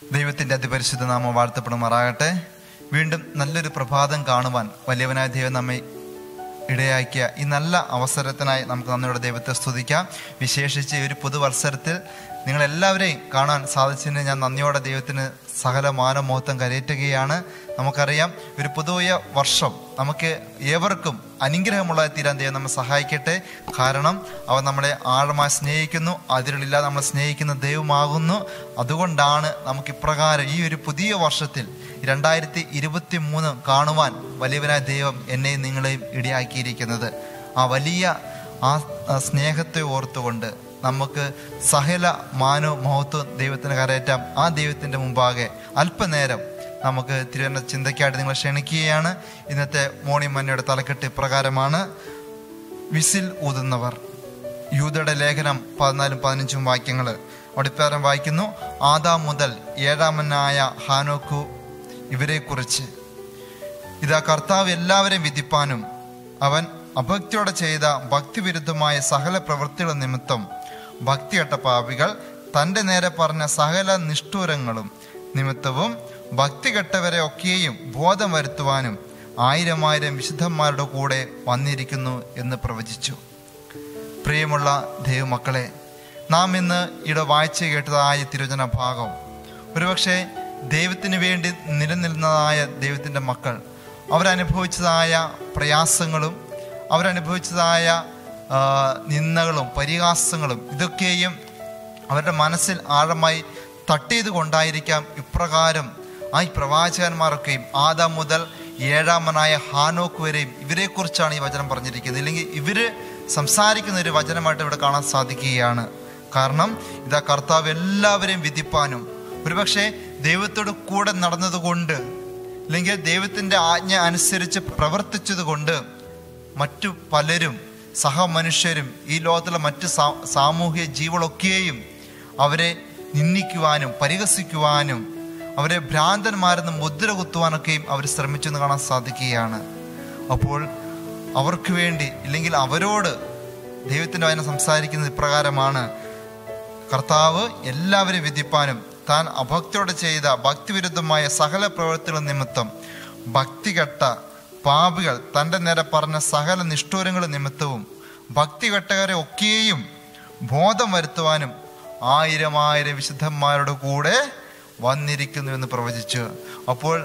ദൈവത്തിൻ്റെ അതിപരിശുദ്ധ നാമം വാഴ്ത്തപ്പെടുമാറാകട്ടെ വീണ്ടും നല്ലൊരു പ്രഭാതം കാണുവാൻ വലിയവനായ ദൈവം നമ്മെ ഇടയാക്കിയ ഈ നല്ല അവസരത്തിനായി നമുക്ക് നന്ദിയുടെ ദൈവത്തെ സ്തുതിക്കാം വിശേഷിച്ച് ഈ ഒരു പുതുവത്സരത്തിൽ നിങ്ങളെല്ലാവരെയും കാണാൻ സാധിച്ചതിന് ഞാൻ നന്ദിയോടെ ദൈവത്തിന് സകല മാനമോഹത്വം കരയറ്റുകയാണ് നമുക്കറിയാം ഒരു പുതിയ വർഷം നമുക്ക് ഏവർക്കും അനുഗ്രഹമുള്ളതായി തീരാൻ ദൈവം നമ്മെ സഹായിക്കട്ടെ കാരണം അവൻ നമ്മളെ ആഴമായി സ്നേഹിക്കുന്നു അതിരില്ലാതെ നമ്മളെ സ്നേഹിക്കുന്ന ദൈവമാകുന്നു അതുകൊണ്ടാണ് നമുക്ക് ഇപ്രകാരം ഈ ഒരു പുതിയ വർഷത്തിൽ രണ്ടായിരത്തി ഇരുപത്തി മൂന്ന് കാണുവാൻ വലിയവനായ ദൈവം എന്നെയും നിങ്ങളെയും ഇടയാക്കിയിരിക്കുന്നത് ആ വലിയ ആ ആ സ്നേഹത്തെ ഓർത്തുകൊണ്ട് നമുക്ക് സകല മാനവും മഹത്വം ദൈവത്തിന് കരയറ്റാം ആ ദൈവത്തിൻ്റെ മുമ്പാകെ അല്പനേരം നമുക്ക് തിരുവനന്ത ചിന്തയ്ക്കായിട്ട് നിങ്ങളെ ക്ഷണിക്കുകയാണ് ഇന്നത്തെ മോർണിംഗ് മന്നയുടെ തലക്കെട്ട് ഇപ്രകാരമാണ് വിസിൽ ഊതുന്നവർ യൂതയുടെ ലേഖനം പതിനാലും പതിനഞ്ചും വാക്യങ്ങൾ ഒടിപ്പാരം വായിക്കുന്നു ആദാം മുതൽ ഏഴാമനായ ഹാനോക്കു ഇവരെക്കുറിച്ച് ഇതാ കർത്താവ് എല്ലാവരെയും വിധിപ്പാനും അവൻ അഭക്തിയോടെ ചെയ്ത ഭക്തിവിരുദ്ധമായ സകല പ്രവൃത്തികൾ നിമിത്തം ഭക്തിയട്ട പാപികൾ തൻ്റെ നേരെ പറഞ്ഞ സകല നിഷ്ഠൂരങ്ങളും നിമിത്തവും ഭക്തി കെട്ടവരെ ഒക്കെയും ബോധം വരുത്തുവാനും ആയിരം ആയിരം വിശുദ്ധന്മാരുടെ കൂടെ വന്നിരിക്കുന്നു എന്ന് പ്രവചിച്ചു പ്രിയമുള്ള ദൈവമക്കളെ നാം ഇന്ന് ഇവിടെ വായിച്ചു കേട്ടതായ തിരുവചന ഭാഗം ഒരുപക്ഷെ ദൈവത്തിന് വേണ്ടി നിലനിൽക്കുന്നതായ ദൈവത്തിൻ്റെ മക്കൾ അവരനുഭവിച്ചതായ പ്രയാസങ്ങളും അവരനുഭവിച്ചതായ ആ, നിന്ദകളും പരിഹാസങ്ങളും ഇതൊക്കെയും അവരുടെ മനസ്സിൽ ആഴമായി തട്ടിയത് കൊണ്ടായിരിക്കാം ഇപ്രകാരം ആ ഈ പ്രവാചകന്മാരൊക്കെയും ആദാം മുതൽ ഏഴാമനായ ഹാനോക്ക് വരെയും ഇവരെക്കുറിച്ചാണ് ഈ വചനം പറഞ്ഞിരിക്കുന്നത് ഇല്ലെങ്കിൽ ഇവര് സംസാരിക്കുന്ന ഒരു വചനമായിട്ട് ഇവിടെ കാണാൻ സാധിക്കുകയാണ് കാരണം ഇതാ കർത്താവ് എല്ലാവരെയും വിധിപ്പാനും ഒരുപക്ഷെ ദൈവത്തോട് കൂടെ നടന്നതുകൊണ്ട് അല്ലെങ്കിൽ ദൈവത്തിൻ്റെ ആജ്ഞ അനുസരിച്ച് പ്രവർത്തിച്ചത് കൊണ്ട് മറ്റു പലരും സഹമനുഷ്യരും ഈ ലോകത്തിലെ മറ്റ് സാ- സാമൂഹിക ജീവികളൊക്കെയും അവരെ നിന്ദിക്കുവാനും പരിഹസിക്കുവാനും അവരെ ഭ്രാന്തന്മാരെന്ന് മുദ്ര കുത്തുവാനൊക്കെയും അവർ ശ്രമിച്ചു എന്ന് കാണാൻ സാധിക്കുകയാണ് അപ്പോൾ അവർക്ക് വേണ്ടി ഇല്ലെങ്കിൽ അവരോട് ദൈവത്തിൻ്റെ വചനം സംസാരിക്കുന്നത് ഇപ്രകാരമാണ് കർത്താവ് എല്ലാവരെയും വിധിപ്പാനും താൻ അഭക്തിയോടെ ചെയ്ത ഭക്തിവിരുദ്ധമായ സകല പ്രവൃത്തികൾ നിമിത്തം ഭക്തികെട്ട പാപികൾ തൻ്റെ നേരെ പറഞ്ഞ സകല നിഷ്ഠൂരങ്ങൾ നിമിത്തവും ഭക്തികെട്ടവരെ ഒക്കെയും ബോധം വരുത്തുവാനും ആയിരം ആയിരം വിശുദ്ധന്മാരുടെ കൂടെ വന്നിരിക്കുന്നു എന്ന് പ്രവചിച്ചു അപ്പോൾ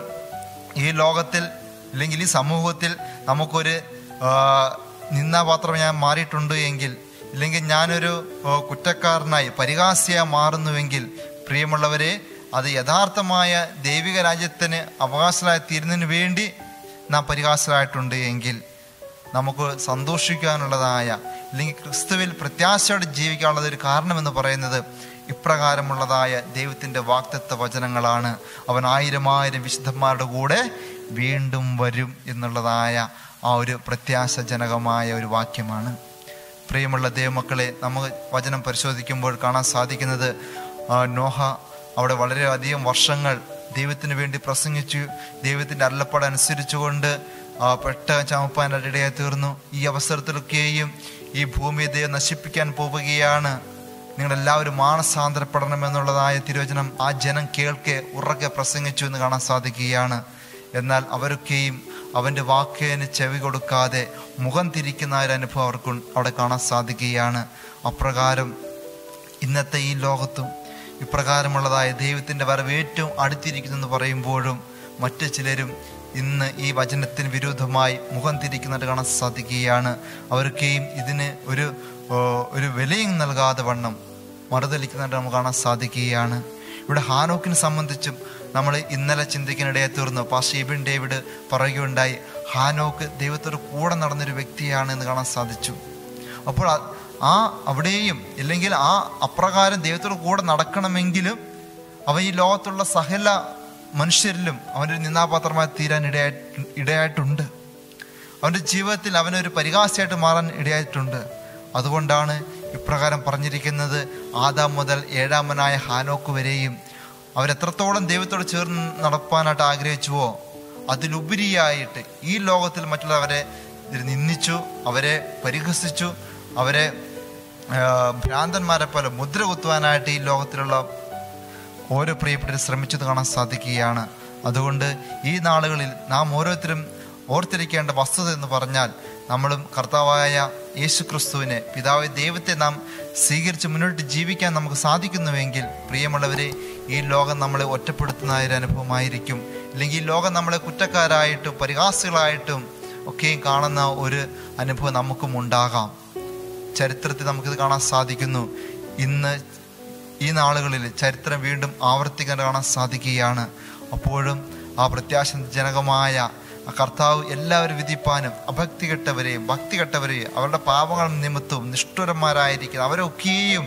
ഈ ലോകത്തിൽ അല്ലെങ്കിൽ ഈ സമൂഹത്തിൽ നമുക്കൊരു ആ, നിന്നാപാത്രം ഞാൻ മാറിയിട്ടുണ്ട് എങ്കിൽ ഇല്ലെങ്കിൽ ഞാനൊരു ആ, കുറ്റക്കാരനായി പരിഹാസിയായി മാറുന്നുവെങ്കിൽ പ്രിയമുള്ളവരെ അത് യഥാർത്ഥമായ ദൈവിക രാജ്യത്തിന് അവകാശമായി തീരുന്നതിന് വേണ്ടി നാം പരിഹാസരായിട്ടുണ്ട് എങ്കിൽ നമുക്ക് സന്തോഷിക്കാനുള്ളതായ അല്ലെങ്കിൽ ക്രിസ്തുവിൽ പ്രത്യാശയോടെ ജീവിക്കാനുള്ള ഒരു കാരണമെന്ന് പറയുന്നത് ഇപ്രകാരമുള്ളതായ ദൈവത്തിൻ്റെ വാക്തത്വ വചനങ്ങളാണ് അവൻ ആയിരം ആയിരം വിശുദ്ധന്മാരുടെ കൂടെ വീണ്ടും വരും എന്നുള്ളതായ ആ ഒരു പ്രത്യാശജനകമായ ഒരു വാക്യമാണ് പ്രിയമുള്ള ദൈവമക്കളെ നമുക്ക് വചനം പരിശോധിക്കുമ്പോൾ കാണാൻ സാധിക്കുന്നത് ആ, നോഹ അവിടെ വളരെയധികം വർഷങ്ങൾ ദൈവത്തിന് വേണ്ടി പ്രസംഗിച്ചു ദൈവത്തിൻ്റെ അരുളപ്പാട് അനുസരിച്ചുകൊണ്ട് ആ, പെട്ട ചമപ്പാനായിട്ട് ഇടയായി തീർന്നു ഈ അവസരത്തിലൊക്കെയും ഈ ഭൂമിയെ ദൈവം നശിപ്പിക്കാൻ പോവുകയാണ് നിങ്ങളെല്ലാവരും മാനസാന്തരപ്പെടണമെന്നുള്ളതായ തിരുവചനം ആ ജനം കേൾക്കെ ഉറക്കെ പ്രസംഗിച്ചു എന്ന് കാണാൻ സാധിക്കുകയാണ് എന്നാൽ അവരൊക്കെയും അവൻ്റെ വാക്കിന് ചെവി കൊടുക്കാതെ മുഖം തിരിക്കുന്ന ഒരു അനുഭവം അവർക്ക് അവിടെ കാണാൻ സാധിക്കുകയാണ് അപ്രകാരം ഇന്നത്തെ ഈ ലോകത്തും ഇപ്രകാരമുള്ളതായ ദൈവത്തിൻ്റെ വരവ് ഏറ്റവും അടുത്തിരിക്കുന്നെന്ന് പറയുമ്പോഴും മറ്റു ചിലരും ഇന്ന് ഈ വചനത്തിന് വിരുദ്ധമായി മുഖം തിരിക്കുന്നതായിട്ട് കാണാൻ സാധിക്കുകയാണ് അവർക്കെയും ഇതിന് ഒരു ഓ, ഒരു വിലയും നൽകാതെ വണ്ണം മറുതലിക്കുന്നതായിട്ട് നമുക്ക് കാണാൻ സാധിക്കുകയാണ് ഇവിടെ ഹാനോക്കിനെ സംബന്ധിച്ചും നമ്മൾ ഇന്നലെ ചിന്തിക്കാനിടയെ തീർന്നു പാസ്റ്റർ എബിൻ ഡേവിഡ് പറയുകയുണ്ടായി ഹാനോക്ക് ദൈവത്തോട് കൂടെ നടന്നൊരു വ്യക്തിയാണ് എന്ന് കാണാൻ സാധിച്ചു അപ്പോൾ ആ- ആ അവിടെയും ഇല്ലെങ്കിൽ ആ അപ്രകാരം ദൈവത്തോട് കൂടെ നടക്കണമെങ്കിലും അവൻ ഈ ലോകത്തുള്ള സകല മനുഷ്യരിലും അവനൊരു നിന്നാപാത്രമായി തീരാൻ ഇടയായിട്ട് ഇടയായിട്ടുണ്ട് അവൻ്റെ ജീവിതത്തിൽ അവനൊരു പരിഹാസിയായിട്ട് മാറാൻ ഇടയായിട്ടുണ്ട് അതുകൊണ്ടാണ് ഇപ്രകാരം പറഞ്ഞിരിക്കുന്നത് ആദാം മുതൽ ഏഴാമനായ ഹാനോക്ക് വരെയും അവരെത്രത്തോളം ദൈവത്തോട് ചേർന്ന് നടപ്പാനായിട്ട് ആഗ്രഹിച്ചുവോ അതിലുപരിയായിട്ട് ഈ ലോകത്തിൽ മറ്റുള്ളവരെ നിന്ദിച്ചു അവരെ പരിഹസിച്ചു അവരെ ആ, ഭ്രാന്തന്മാരെ പോലെ മുദ്ര കുത്തുവാനായിട്ട് ഈ ലോകത്തിലുള്ള ഓരോ പ്രിയപ്പെട്ടവരും ശ്രമിച്ചത് കാണാൻ സാധിക്കുകയാണ് അതുകൊണ്ട് ഈ നാളുകളിൽ നാം ഓരോരുത്തരും ഓർത്തിരിക്കേണ്ട വസ്തുത എന്ന് പറഞ്ഞാൽ നമ്മളും കർത്താവായ യേശു ക്രിസ്തുവിനെ പിതാവ് ദൈവത്തെ നാം സ്വീകരിച്ച് മുന്നോട്ട് ജീവിക്കാൻ നമുക്ക് സാധിക്കുന്നുവെങ്കിൽ പ്രിയമുള്ളവരെ ഈ ലോകം നമ്മളെ ഒറ്റപ്പെടുത്തുന്ന ഒരു അനുഭവമായിരിക്കും അല്ലെങ്കിൽ ഈ ലോകം നമ്മളെ കുറ്റക്കാരായിട്ടും പരിഹാസികളായിട്ടും ഒക്കെയും കാണുന്ന ഒരു അനുഭവം നമുക്കും ഉണ്ടാകാം ചരിത്രത്തിൽ നമുക്കിത് കാണാൻ സാധിക്കുന്നു ഇന്ന് ഈ നാളുകളിൽ ചരിത്രം വീണ്ടും ആവർത്തിക്കാൻ കാണാൻ സാധിക്കുകയാണ് അപ്പോഴും ആ പ്രത്യാശജനകമായ ആ കർത്താവ് എല്ലാവരും വിധിപ്പാനും അഭക്തി കെട്ടവരെയും ഭക്തി കെട്ടവരെയും അവരുടെ പാപങ്ങൾ നിമിത്തവും നിഷ്ഠുരന്മാരായിരിക്കുന്ന അവരൊക്കെയും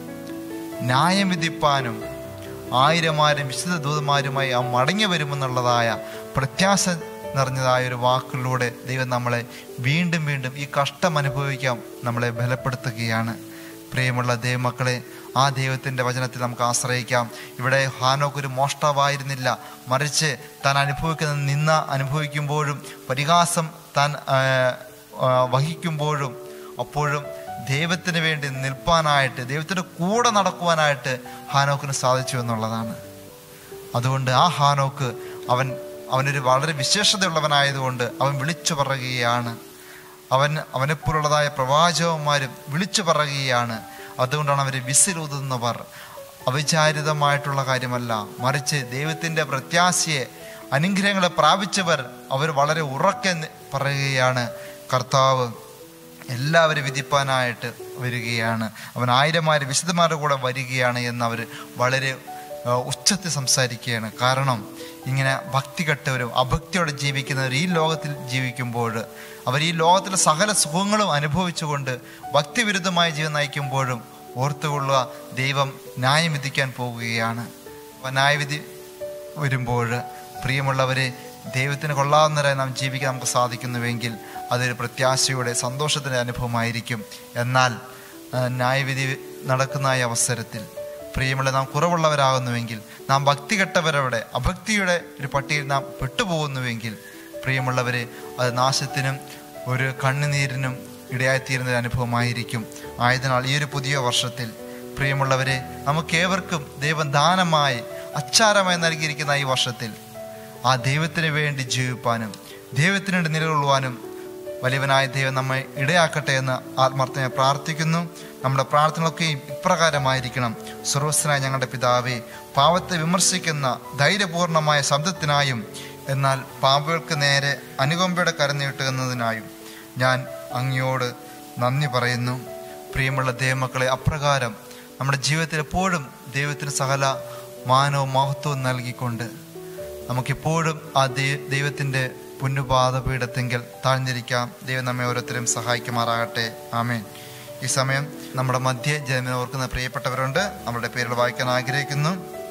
ന്യായം വിധിപ്പാനും ആയിരമാരും വിശുദ്ധ ദൂതന്മാരുമായി ആ മടങ്ങി വരുമെന്നുള്ളതായ പ്രത്യാശ നിറഞ്ഞതായ ഒരു വാക്കിലൂടെ ദൈവം നമ്മളെ വീണ്ടും വീണ്ടും ഈ കഷ്ടം അനുഭവിക്കാൻ നമ്മളെ ബലപ്പെടുത്തുകയാണ് പ്രിയമുള്ള ദൈവമക്കളെ ആ ദൈവത്തിൻ്റെ വചനത്തിൽ നമുക്ക് ആശ്രയിക്കാം ഇവിടെ ഹാനോക്ക് ഒരു മോഷ്ടാവായിരുന്നില്ല മറിച്ച് താൻ അനുഭവിക്കുന്ന നിന്ന അനുഭവിക്കുമ്പോഴും പരിഹാസം താൻ ആ, ആ, വഹിക്കുമ്പോഴും അപ്പോഴും ദൈവത്തിന് വേണ്ടി നിൽപ്പാനായിട്ട് ദൈവത്തിൻ്റെ കൂടെ നടക്കുവാനായിട്ട് ഹാനോക്കിന് സാധിച്ചു എന്നുള്ളതാണ് അതുകൊണ്ട് ആ ഹാനോക്ക് അവൻ അവനൊരു വളരെ വിശേഷതയുള്ളവനായതുകൊണ്ട് അവൻ വിളിച്ചു പറയുകയാണ് അവൻ അവനെപ്പോലുള്ളതായ പ്രവാചകന്മാരും വിളിച്ചു പറയുകയാണ് അതുകൊണ്ടാണ് അവർ വിസിലൂതുന്നവർ അവിചാരിതമായിട്ടുള്ള കാര്യമല്ല മറിച്ച് ദൈവത്തിൻ്റെ പ്രത്യാശയെ അനുഗ്രഹങ്ങളെ പ്രാപിച്ചവർ അവർ വളരെ ഉറക്കെ നി- പറയുകയാണ് കർത്താവ് എല്ലാവരും വിധിപ്പാനായിട്ട് വരികയാണ് അവൻ ആയിരമാര് വിശുദ്ധന്മാരുടെ കൂടെ വരികയാണ് എന്ന് അവർ വളരെ ആ, ഉച്ചത്തിൽ സംസാരിക്കുകയാണ് കാരണം ഇങ്ങനെ ഭക്തി കെട്ടവരും അഭക്തിയോടെ ജീവിക്കുന്നവർ ഈ ലോകത്തിൽ ജീവിക്കുമ്പോൾ അവർ ഈ ലോകത്തിലെ സകല സുഖങ്ങളും അനുഭവിച്ചുകൊണ്ട് ഭക്തിവിരുദ്ധമായ ജീവൻ നയിക്കുമ്പോഴും ഓർത്തുകൊള്ളുക ദൈവം ന്യായം വിധിക്കാൻ പോകുകയാണ് അപ്പോൾ ന്യായവിധി വരുമ്പോൾ പ്രിയമുള്ളവരെ ദൈവത്തിന് കൊള്ളാവുന്നവരായി നാം ജീവിക്കാൻ നമുക്ക് സാധിക്കുന്നുവെങ്കിൽ അതൊരു പ്രത്യാശയുടെ സന്തോഷത്തിൻ്റെ അനുഭവമായിരിക്കും എന്നാൽ ആ, ന്യായവിധി നടക്കുന്ന ഈ അവസരത്തിൽ പ്രിയമുള്ള നാം കുറവുള്ളവരാകുന്നുവെങ്കിൽ നാം ഭക്തി കെട്ടവരവിടെ അഭക്തിയുടെ ഒരു പട്ടിയിൽ നാം പെട്ടുപോകുന്നുവെങ്കിൽ പ്രിയമുള്ളവരെ അത് നാശത്തിനും ഒരു കണ്ണുനീരിനും ഇടയായിത്തീരുന്ന ഒരു അനുഭവമായിരിക്കും ആയതിനാൽ ഈ ഒരു പുതിയ വർഷത്തിൽ പ്രിയമുള്ളവരെ നമുക്കേവർക്കും ദൈവം ദാനമായി അച്ചാരമായി നൽകിയിരിക്കുന്ന ഈ വർഷത്തിൽ ആ ദൈവത്തിന് വേണ്ടി ജീവിപ്പാനും ദൈവത്തിന് വേണ്ടി നിലകൊള്ളുവാനും വലിയവനായ ദൈവം നമ്മെ ഇടയാക്കട്ടെ എന്ന് ആത്മാർത്ഥമായി പ്രാർത്ഥിക്കുന്നു നമ്മുടെ പ്രാർത്ഥനകളൊക്കെയും ഇപ്രകാരമായിരിക്കണം സർവസ്വനായ ഞങ്ങളുടെ പിതാവേ പാവത്തെ വിമർശിക്കുന്ന ധൈര്യപൂർണമായ ശബ്ദത്തിനായും എന്നാൽ പാപങ്ങൾക്ക് നേരെ അനുകമ്പയുടെ കരനീട്ടുന്നതിനായും ഞാൻ അങ്ങയോട് നന്ദി പറയുന്നു പ്രിയമുള്ള ദൈവമക്കളെ അപ്രകാരം നമ്മുടെ ജീവിതത്തിൽ എപ്പോഴും ദൈവത്തിന് സകല മാനവും മഹത്വവും നൽകിക്കൊണ്ട് നമുക്കെപ്പോഴും ആ ദൈ- ദൈവത്തിൻ്റെ പുണ്യപാദപീഠത്തെങ്കിൽ താഴ്ന്നിരിക്കാം ദൈവം നമ്മെ ഓരോരുത്തരും സഹായിക്കുമാറാകട്ടെ ആമേൻ ഈ സമയം നമ്മുടെ മധ്യ ജന്മം ഓർക്കുന്ന പ്രിയപ്പെട്ടവരുണ്ട് നമ്മുടെ പേരുകൾ വായിക്കാൻ ആഗ്രഹിക്കുന്നു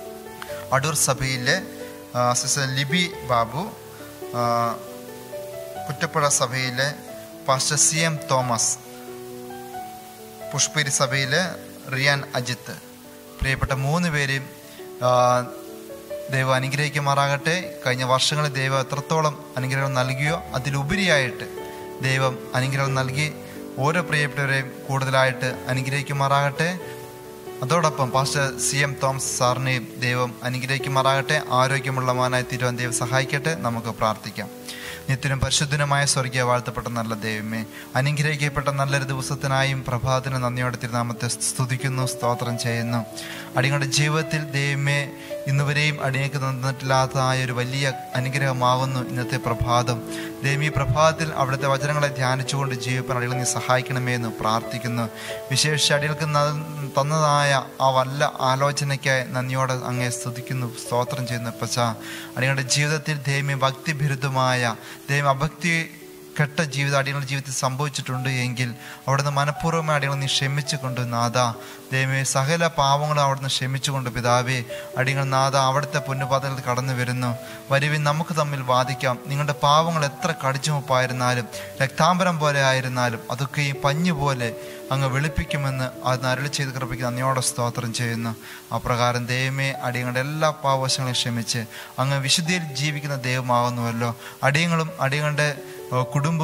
അടൂർ സഭയിലെ ആ, സിസ്റ്റർ ലിബി ബാബു ആ, കുറ്റപ്പുഴ സഭയിലെ pastor C M Thomas Pushperi സഭയിലെ റിയാൻ അജിത്ത് പ്രിയപ്പെട്ട മൂന്ന് പേരെയും ആ, ദൈവം അനുഗ്രഹിക്കുമാറാകട്ടെ കഴിഞ്ഞ വർഷങ്ങളിൽ ദൈവം എത്രത്തോളം അനുഗ്രഹം നൽകിയോ അതിലുപരിയായിട്ട് ദൈവം അനുഗ്രഹം നൽകി ഓരോ പ്രിയപ്പെട്ടവരെയും കൂടുതലായിട്ട് അനുഗ്രഹിക്കുമാറാകട്ടെ അതോടൊപ്പം പാസ്റ്റർ സി എം തോമസ് സാറിനെയും ദൈവം അനുഗ്രഹിക്കുമാറാകട്ടെ ആരോഗ്യമുള്ളവാനായി തീരുവാൻ ദൈവം സഹായിക്കട്ടെ നമുക്ക് പ്രാർത്ഥിക്കാം നിത്യനും പരിശുദ്ധനുമായ സ്വർഗീയ വാഴ്ത്തപ്പെട്ട നല്ല ദൈവമേ അനുഗ്രഹിക്കപ്പെട്ട നല്ലൊരു ദിവസത്തിനായും പ്രഭാതത്തിന് നന്ദിയോടെ തിരുനാമത്തെ സ്തുതിക്കുന്നു സ്തോത്രം ചെയ്യുന്നു അടിയങ്ങളുടെ ജീവിതത്തിൽ ദൈവമേ ഇന്നുവരെയും അടിയങ്ങൾക്ക് തന്നിട്ടില്ലാത്തതായ ഒരു വലിയ അനുഗ്രഹമാകുന്നു ഇന്നത്തെ പ്രഭാതം ദൈവം ഈ പ്രഭാതത്തിൽ അവിടുത്തെ വചനങ്ങളെ ധ്യാനിച്ചുകൊണ്ട് ജീവിപ്പാൻ അടികൾ നീ സഹായിക്കണമേ എന്ന് പ്രാർത്ഥിക്കുന്നു വിശേഷിച്ച് അടികൾക്ക് ന- തന്നതായ ആ വല്ല ആലോചനയ്ക്കായി നന്ദിയോടെ അങ്ങേ സ്തുതിക്കുന്നു സ്തോത്രം ചെയ്യുന്നു പച്ച അടികളുടെ ജീവിതത്തിൽ ദൈവം ഭക്തിഭിരുദ്ധമായ ദൈവം അഭക്തി കെട്ട ജീവിതം അടികളുടെ ജീവിതത്തിൽ സംഭവിച്ചിട്ടുണ്ട് എങ്കിൽ അവിടുന്ന് മനഃപൂർവ്വമായി അടികൾ നീ ക്ഷമിച്ചുകൊണ്ട് നാഥ ദൈവമേ സകല പാവങ്ങളും അവിടുന്ന് ക്ഷമിച്ചുകൊണ്ട് പിതാവേ അടികൾ നാഥ അവിടുത്തെ പൊന്നുപാതകൾ കടന്നു വരുന്നു വരുവിൻ നമുക്ക് തമ്മിൽ വാദിക്കാം നിങ്ങളുടെ പാവങ്ങൾ എത്ര കടിച്ചുമുപ്പായിരുന്നാലും രക്താംബരം പോലെ ആയിരുന്നാലും അതൊക്കെ ഈ പഞ്ഞു പോലെ അങ്ങ് വെളുപ്പിക്കുമെന്ന് അത് അരളി ചെയ്ത് കൃപയ്ക്ക് നന്ദിയോടെ സ്തോത്രം ചെയ്യുന്നു അപ്രകാരം ദൈവമേ അടിയങ്ങളുടെ എല്ലാ പാവശങ്ങളെയും ക്ഷമിച്ച് അങ്ങ് വിശുദ്ധിയിൽ ജീവിക്കുന്ന ദൈവമാകുന്നുവല്ലോ അടിയങ്ങളും അടിയങ്ങളുടെ ഏഹ്, കുടുംബവും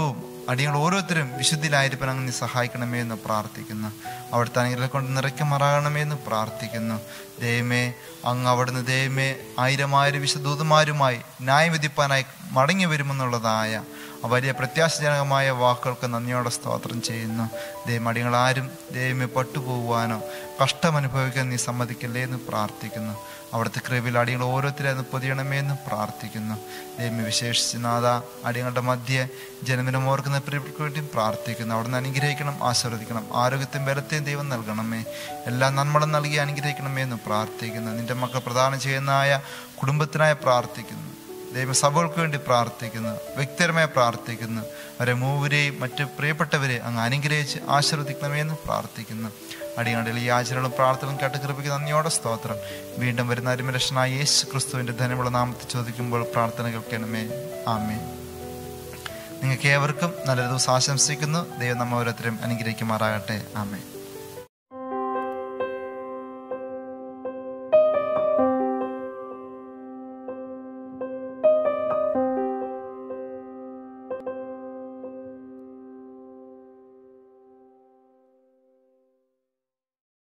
അടിയങ്ങൾ ഓരോരുത്തരും വിശുദ്ധിയിലായിരിക്കാൻ അങ്ങ് നീ സഹായിക്കണമേ എന്ന് പ്രാർത്ഥിക്കുന്നു അവിടുത്തെ അനുഗ്രഹം കൊണ്ട് നിറയ്ക്കുമാറാകണമേ എന്ന് പ്രാർത്ഥിക്കുന്നു ദൈവമേ അങ്ങ് അവിടുന്ന് ദൈവമേ ആയിരം ആയിരം വിശുദ്ധൂതന്മാരുമായി ന്യായവിധിപ്പാനായി മടങ്ങി വരുമെന്നുള്ളതായ ആ വലിയ പ്രത്യാശജനകമായ വാക്കുകൾക്ക് നന്ദിയോടെ സ്തോത്രം ചെയ്യുന്നു ദൈവം അടിയങ്ങൾ ആരും ദൈവമേ പട്ടുപോകുവാനോ കഷ്ടം അനുഭവിക്കാൻ നീ സമ്മതിക്കല്ലേ എന്ന് പ്രാർത്ഥിക്കുന്നു അവിടുത്തെ കൃപയിൽ അടിയങ്ങൾ ഓരോരുത്തരെ അത് പൊതിയണമേ എന്ന് പ്രാർത്ഥിക്കുന്നു ദൈവമേ വിശേഷിച്ച് നാഥ അടിയങ്ങളുടെ മധ്യ ജനമിനം ഓർക്കുന്ന പ്രിയർക്ക് വേണ്ടി പ്രാർത്ഥിക്കുന്നു അവിടുന്ന് അനുഗ്രഹിക്കണം ആശീർവദിക്കണം ആരോഗ്യത്തെയും ബലത്തെയും ദൈവം നൽകണമേ എല്ലാ നന്മകളും നൽകി അനുഗ്രഹിക്കണമേ എന്ന് പ്രാർത്ഥിക്കുന്നു നിന്റെ മക്കൾ പ്രദാനം ചെയ്യുന്നതായ കുടുംബത്തിനായി പ്രാർത്ഥിക്കുന്നു ദൈവസഭകൾക്ക് വേണ്ടി പ്രാർത്ഥിക്കുന്നു വ്യക്തിപരമായി പ്രാർത്ഥിക്കുന്നു അവരെ മൂവരെയും മറ്റ് പ്രിയപ്പെട്ടവരെ അങ്ങ് അനുഗ്രഹിച്ച് ആശീർവദിക്കണമേ എന്ന് പ്രാർത്ഥിക്കുന്നു അടിയാണ്ടിൽ ഈ ആചരണങ്ങളും പ്രാർത്ഥനകളും കേട്ട് കൃപയ്ക്ക് നന്ദിയോടെ സ്തോത്രം വീണ്ടും വരുന്ന അരിമലക്ഷനായ യേശു ക്രിസ്തുവിന്റെ ധനമുള്ള നാമത്തിൽ ചോദിക്കുമ്പോൾ പ്രാർത്ഥന കേൾക്കണമേ ആമേ നിങ്ങൾക്ക് ഏവർക്കും നല്ലൊരു ദിവസം ആശംസിക്കുന്നു ദൈവം നമ്മ ഓരോരുത്തരും അനുഗ്രഹിക്കുമാറാകട്ടെ ആമേ